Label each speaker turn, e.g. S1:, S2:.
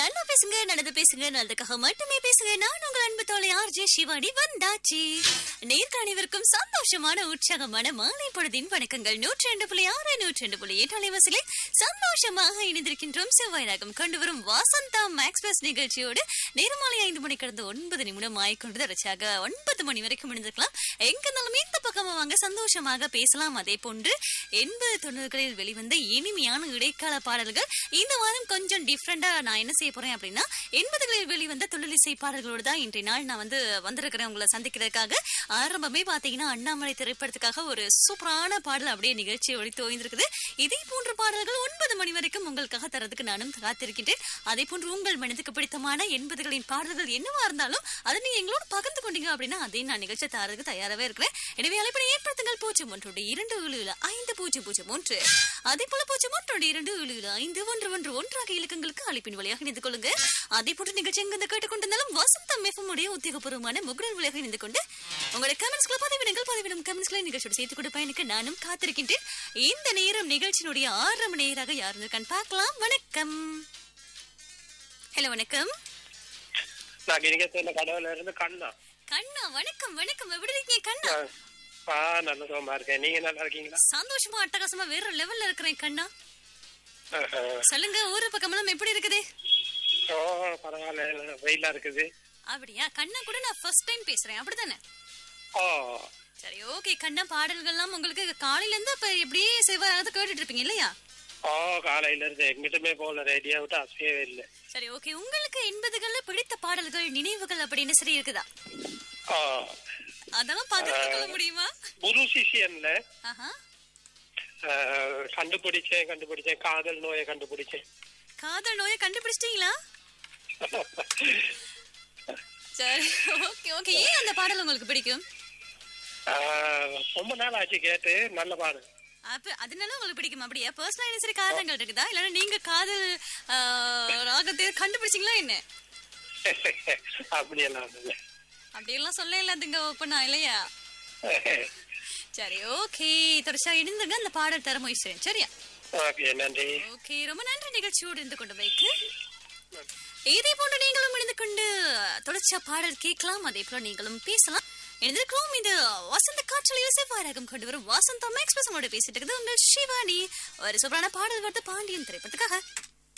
S1: நல்லா பேசுங்க நல்லது பேசுங்க நல்லதுக்காக மட்டுமே பேசுங்க நான் உங்கள் அன்பு தோழி ஆர்ஜே சிவானி வந்தாச்சு நேர்கள் அனைவருக்கும் சந்தோஷமான உற்சாகமான மாலை பொழுதின் வணக்கங்கள் நூற்றி ரெண்டு புள்ளி ஆறு நூற்றி ரெண்டு புள்ளி எட்டு அலைவாசிகளில் சந்தோஷமாக இணைந்திருக்கின்றோம் செவ்வாய் ராகம் கொண்டு வரும் வாசந்தா மேக்ஸ்பிரஸ் நிகழ்ச்சியோடு நேரமாலை ஐந்து மணி கடந்து ஒன்பது நிமிடம் ஆயிக்கொண்டு தரச்சாக ஒன்பது மணி வரைக்கும் இணைந்திருக்கலாம் எங்க இருந்தாலும் இந்த பக்கமா வாங்க சந்தோஷமாக பேசலாம் அதே போன்று எண்பது தொண்ணூறுகளில் வெளிவந்த இனிமையான இடைக்கால பாடல்கள் இந்த வாரம் கொஞ்சம் டிஃப்ரெண்டா நான் என்ன செய்ய போறேன் அப்படின்னா எண்பதுகளில் வெளிவந்த தொழிலிசை பாடல்களோடு தான் இன்றைய நாள் நான் வந்து வந்திருக்கிறேன் உங்களை சந்திக்கிறதுக்காக ஆரம்பமே பாத்தீங்கன்னா அண்ணாமலை திரைப்படத்துக்காக ஒரு சூப்பரான பாடல் அப்படியே நிகழ்ச்சி ஒழித்து ஓய்ந்திருக்குது இதே போன்ற பாடல்கள் ஒன்பது மணி வரைக்கும் உங்களுக்காக தரதுக்கு நானும் காத்திருக்கின்றேன் அதே போன்று உங்கள் மனதுக்கு பிடித்தமான எண்பதுகளின் பாடல்கள் என்னவா இருந்தாலும் அதை நீங்க எங்களோட பகிர்ந்து கொண்டீங்க அப்படின்னா அதையும் நான் நிகழ்ச்சி தரதுக்கு தயாராகவே இருக்கிறேன் எனவே அழைப்பினை ஏற்படுத்துங்கள் பூஜ்ஜியம் ஒன்றோடு இரண்டு ஏழு ஏழு ஐந்து பூஜ்ஜியம் பூஜ்ஜியம் ஒன்று அதே போல பூஜ்ஜியம் ஒன்றோடு இரண்டு ஏழு ஏழு ஐந்து ஒன்று ஒன்று ஒன்றாக இலக்கங்களுக்கு அழைப்பின் வழியாக இணைந்து கொள்ளுங்க அதே போன்று நிகழ்ச்சி எங்கிருந்து கேட்டுக்கொண்டிருந்தாலும் வசந்தம் எஃப்எம் உடைய உத்தியோகபூர்வமான முகநூல் வழியாக இணைந்து கொண்டு உங்களுடைய கமெண்ட்ஸ்களை பதிவிடுங்கள் பதிவிடும் கமெண்ட்ஸ்களை நிகழ்ச்சியோடு சேர்த்து கொண்டு பயணிக்க நானும் காத்திருக்கின்றேன் இந்த நேரம் நிகழ்ச்சியினுடைய ஆரம்ப நேராக யார் இருக்கான்னு பார்க்கலாம் வணக்கம் ஹலோ வணக்கம்
S2: நான் இனிக்கத்துல கடவுள இருந்து கண்ணா
S1: கண்ணா வணக்கம் வணக்கம் எப்படி இருக்கீங்க கண்ணா
S2: ஆ நல்ல சுகமா இருக்கேன் நீங்க நல்லா இருக்கீங்களா
S1: சந்தோஷமா அட்டகாசமா வேற லெவல்ல இருக்கிறேன் கண்ணா
S2: ஆஹா.
S1: சொல்லுங்க ஊரு பக்கமெல்லாம் எப்படி இருக்குது
S2: ஓ பரவாயில்ல வெயிலா இருக்குது
S1: அப்படியா கண்ணா கூட நான் ஃபர்ஸ்ட் டைம் பேசுறேன் அப்படிதானே
S2: ஓ
S1: சரி ஓகே கண்ணா பாடல்கள்லாம் உங்களுக்கு காலையில இருந்து அப்ப எப்படியே செவ்வாய் கேட்டுட்டு இருப்பீங்க இல்லையா
S2: ஓ காலையில இருந்து எங்கிட்டுமே போகல ரேடியோ விட்டு அசையவே இல்லை
S1: சரி ஓகே உங்களுக்கு எண்பதுகள்ல பிடித்த பாடல்கள் நினைவுகள் அப்படின்னு சரி இருக்குதா
S2: ஓ
S1: அதெல்லாம் பகிர்ந்து கொள்ள முடியுமா
S2: குரு சிஷியன்ல
S1: ஆஹா
S2: ஆஹ், கண்டுபிடிச்சேன் கண்டுபிடிச்சேன் காதல் நோயை கண்டுபிடிச்சேன்
S1: காதல் நோயை கண்டுபிடிச்சிட்டீங்களா சரி ஓகே ஓகே ஏன் அந்த பாடல் உங்களுக்கு பிடிக்கும்
S2: ஆஹ், ரொம்ப நாள் ஆச்சு கேட்டு நல்ல பாடு
S1: அப்ப அதனால உங்களுக்கு பிடிக்கும் அப்படியா பர்சனல் சரி காரணங்கள் இருக்குதா இல்லைன்னா நீங்க காதல் ஆஹ், ராகத்தை கண்டுபிடிச்சீங்களா என்ன
S2: அப்படியெல்லாம் இல்லை
S1: அப்படியெல்லாம் சொல்ல இல்லாதுங்க ஓப்பனா இல்லையா சரி ஓகே தொடர்ச்சியா இணைந்துங்க அந்த பாடல் தர முயற்சி சரியா
S2: ஓகே நன்றி
S1: ஓகே ரொம்ப நன்றி நிகழ்ச்சியோடு இருந்து கொண்டு வைக்கு இதே போன்று நீங்களும் இணைந்து கொண்டு தொடர்ச்சியா பாடல் கேட்கலாம் அதே போல நீங்களும் பேசலாம் எழுந்திருக்கிறோம் இது வசந்த காற்றலையில் செவ்வாயகம் கொண்டு வரும் வசந்தம் எக்ஸ்பிரஸ் பேசிட்டு இருக்குது உங்கள் சிவானி ஒரு சூப்பரான பாடல் வருது பாண்டியன் திரைப்படத்துக்காக